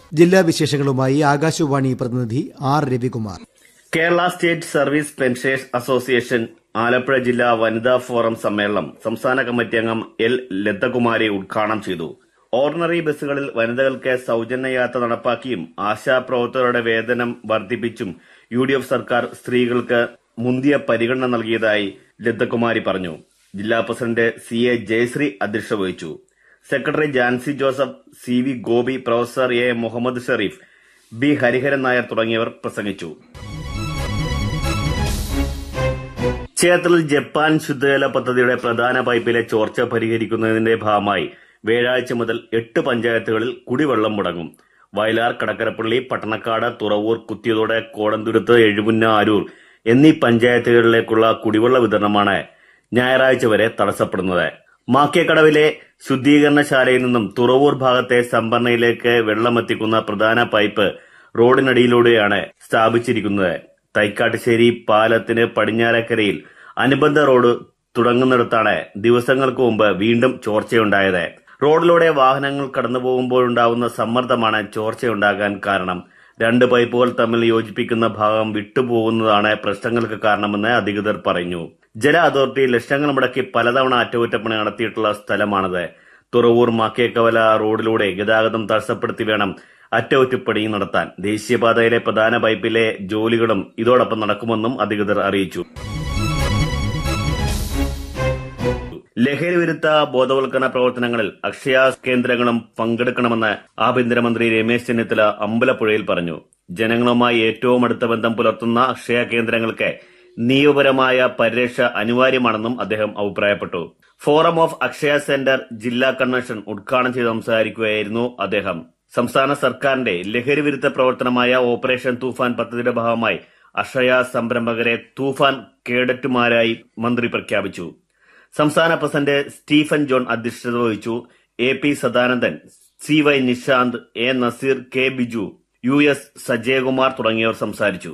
ജില്ലാ വിശേഷങ്ങളുമായി ആകാശവാണി പ്രതിനിധി R Ravikumar Kerala state service pensioners association Alappuzha ജില്ലാ വനിതാ ഫോറം സമ്മേളനം സംസ്ഥാന കമ്മിറ്റി അംഗം എൽ ലതകുമാരി ഉദ്ഘാടനം ചെയ്തു ഓർഡിനറി ബസ്സുകളിൽ വനിതകൾക്ക് സൌജന്യ യാത്ര നടപ്പാക്കിയും ആശാപ്രവർത്തകരുടെ വേതനം വർദ്ധിപ്പിച്ചും യു ഡി എഫ് സർക്കാർ സ്ത്രീകൾക്ക് മുന്തിയ പരിഗണന നൽകിയതായി ലതകുമാരി പറഞ്ഞു ജില്ലാ പ്രസിഡന്റ് സി എ ജയശ്രീ അധ്യക്ഷത വഹിച്ചു secretary Jancy Joseph C V Gopi professor A Muhammad Sherif B Hariharan Nair തുടങ്ങിയവർ പ്രസംഗിച്ചു ക്ഷേത്രത്തിൽ ജപ്പാൻ ശുദ്ധജല പദ്ധതിയുടെ പ്രധാന പൈപ്പിലെ ചോർച്ച പരിഹരിക്കുന്നതിന്റെ ഭാഗമായി വ്യാഴാഴ്ച മുതൽ എട്ട് പഞ്ചായത്തുകളിൽ കുടിവെള്ളം മുടങ്ങും വയലാർ കടക്കരപ്പള്ളി പട്ടണക്കാട് തുറവൂർ കുത്തിയതോട് കോടന്തുരുത്ത് എഴുപുന്ന അരൂർ എന്നീ പഞ്ചായത്തുകളിലേക്കുള്ള കുടിവെള്ള വിതരണമാണ് ഞായറാഴ്ച വരെ തടസ്സപ്പെടുന്നത് മാക്കേക്കടവിലെ ശുദ്ധീകരണശാലയിൽ നിന്നും തുറവൂർ ഭാഗത്തെ സംഭരണിയിലേക്ക് വെള്ളമെത്തിക്കുന്ന പ്രധാന പൈപ്പ് റോഡിനടിയിലൂടെയാണ് സ്ഥാപിച്ചിരിക്കുന്നത് തൈക്കാട്ടുശ്ശേരി പാലത്തിന് പടിഞ്ഞാറക്കരയിൽ അനുബന്ധ റോഡ് തുടങ്ങുന്നിടത്താണ് ദിവസങ്ങൾക്ക് മുമ്പ് വീണ്ടും ചോർച്ചയുണ്ടായത് റോഡിലൂടെ വാഹനങ്ങൾ കടന്നു പോകുമ്പോഴുണ്ടാവുന്ന സമ്മർദ്ദമാണ് ചോർച്ചയുണ്ടാകാൻ കാരണം രണ്ട് പൈപ്പുകൾ തമ്മിൽ യോജിപ്പിക്കുന്ന ഭാഗം വിട്ടുപോകുന്നതാണ് പ്രശ്നങ്ങൾക്ക് കാരണമെന്ന് അധികൃതർ പറഞ്ഞു ജല അതോറിറ്റി ലക്ഷങ്ങൾ മുടക്കി പലതവണ അറ്റകുറ്റപ്പണി നടത്തിയിട്ടുള്ള സ്ഥലമാണിത് തുറവൂർ മാക്കേക്കവല റോഡിലൂടെ ഗതാഗതം തടസ്സപ്പെടുത്തി വേണം അറ്റകുറ്റപ്പണി നടത്താൻ ദേശീയപാതയിലെ പ്രധാന പൈപ്പിലെ ജോലികളും ഇതോടൊപ്പം നടക്കുമെന്നും അധികൃതർ അറിയിച്ചു ലഹരി വിരുദ്ധ ബോധവൽക്കരണ പ്രവർത്തനങ്ങളിൽ അക്ഷയ കേന്ദ്രങ്ങളും പങ്കെടുക്കണമെന്ന് ആഭ്യന്തരമന്ത്രി രമേശ് ചെന്നിത്തല അമ്പലപ്പുഴയിൽ പറഞ്ഞു ജനങ്ങളുമായി ഏറ്റവും അടുത്ത ബന്ധം പുലർത്തുന്ന അക്ഷയ കേന്ദ്രങ്ങൾക്ക് നിയമപരമായ പരിരക്ഷ അനിവാര്യമാണെന്നും അദ്ദേഹം അഭിപ്രായപ്പെട്ടു ഫോറം ഓഫ് അക്ഷയ സെന്റർ ജില്ലാ കൺവെൻഷൻ ഉദ്ഘാടനം ചെയ്ത് സംസാരിക്കുകയായിരുന്നു അദ്ദേഹം സംസ്ഥാന സർക്കാരിന്റെ ലഹരി വിരുദ്ധ പ്രവർത്തനമായ ഓപ്പറേഷൻ തൂഫാൻ പദ്ധതിയുടെ ഭാഗമായി അക്ഷയ സംരംഭകരെ തൂഫാൻ കേഡറ്റുമാരായി മന്ത്രി പ്രഖ്യാപിച്ചു സംസ്ഥാന പ്രസിഡന്റ് സ്റ്റീഫൻ ജോൺ അധ്യക്ഷത വഹിച്ചു A P Sadanandan C Y Nishanth A Nazeer K Biju U S Sajayakumar തുടങ്ങിയവർ സംസാരിച്ചു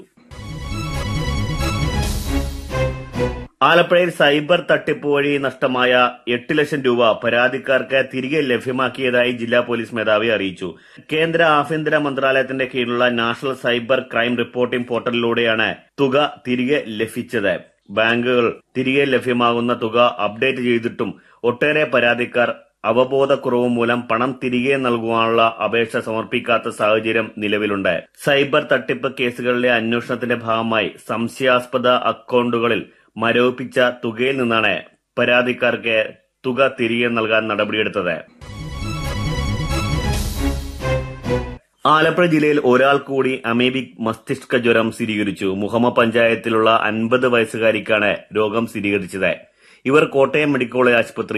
ആലപ്പുഴയിൽ സൈബർ തട്ടിപ്പ് വഴി നഷ്ടമായ എട്ട് ലക്ഷം രൂപ പരാതിക്കാർക്ക് തിരികെ ലഭ്യമാക്കിയതായി ജില്ലാ പോലീസ് മേധാവി അറിയിച്ചു കേന്ദ്ര ആഭ്യന്തര മന്ത്രാലയത്തിന്റെ കീഴിലുള്ള നാഷണൽ സൈബർ ക്രൈം റിപ്പോർട്ടിംഗ് പോർട്ടലിലൂടെയാണ് തുക തിരികെ ലഭിച്ചത് ബാങ്കുകൾ തിരികെ ലഭ്യമാകുന്ന തുക അപ്ഡേറ്റ് ചെയ്തിട്ടും ഒട്ടേറെ പരാതിക്കാർ അവബോധക്കുറവ് മൂലം പണം തിരികെ നൽകുവാനുള്ള അപേക്ഷ സമർപ്പിക്കാത്ത സാഹചര്യം നിലവിലുണ്ട് സൈബർ തട്ടിപ്പ് കേസുകളിലെ അന്വേഷണത്തിന്റെ ഭാഗമായി സംശയാസ്പദ അക്കൌണ്ടുകളിൽ മരവിപ്പിച്ച തുകയിൽ നിന്നാണ് പരാതിക്കാർക്ക് തുക തിരികെ നൽകാൻ നടപടിയെടുത്തത് ആലപ്പുഴ ജില്ലയിൽ ഒരാൾ കൂടി അമേബിക് മസ്തിഷ്ക ജ്വരം സ്ഥിരീകരിച്ചു മുഹമ്മ പഞ്ചായത്തിലുള്ള അൻപത് വയസ്സുകാരിക്കാണ് രോഗം സ്ഥിരീകരിച്ചത് ഇവർ കോട്ടയം മെഡിക്കൽ കോളേജ് ആശുപത്രി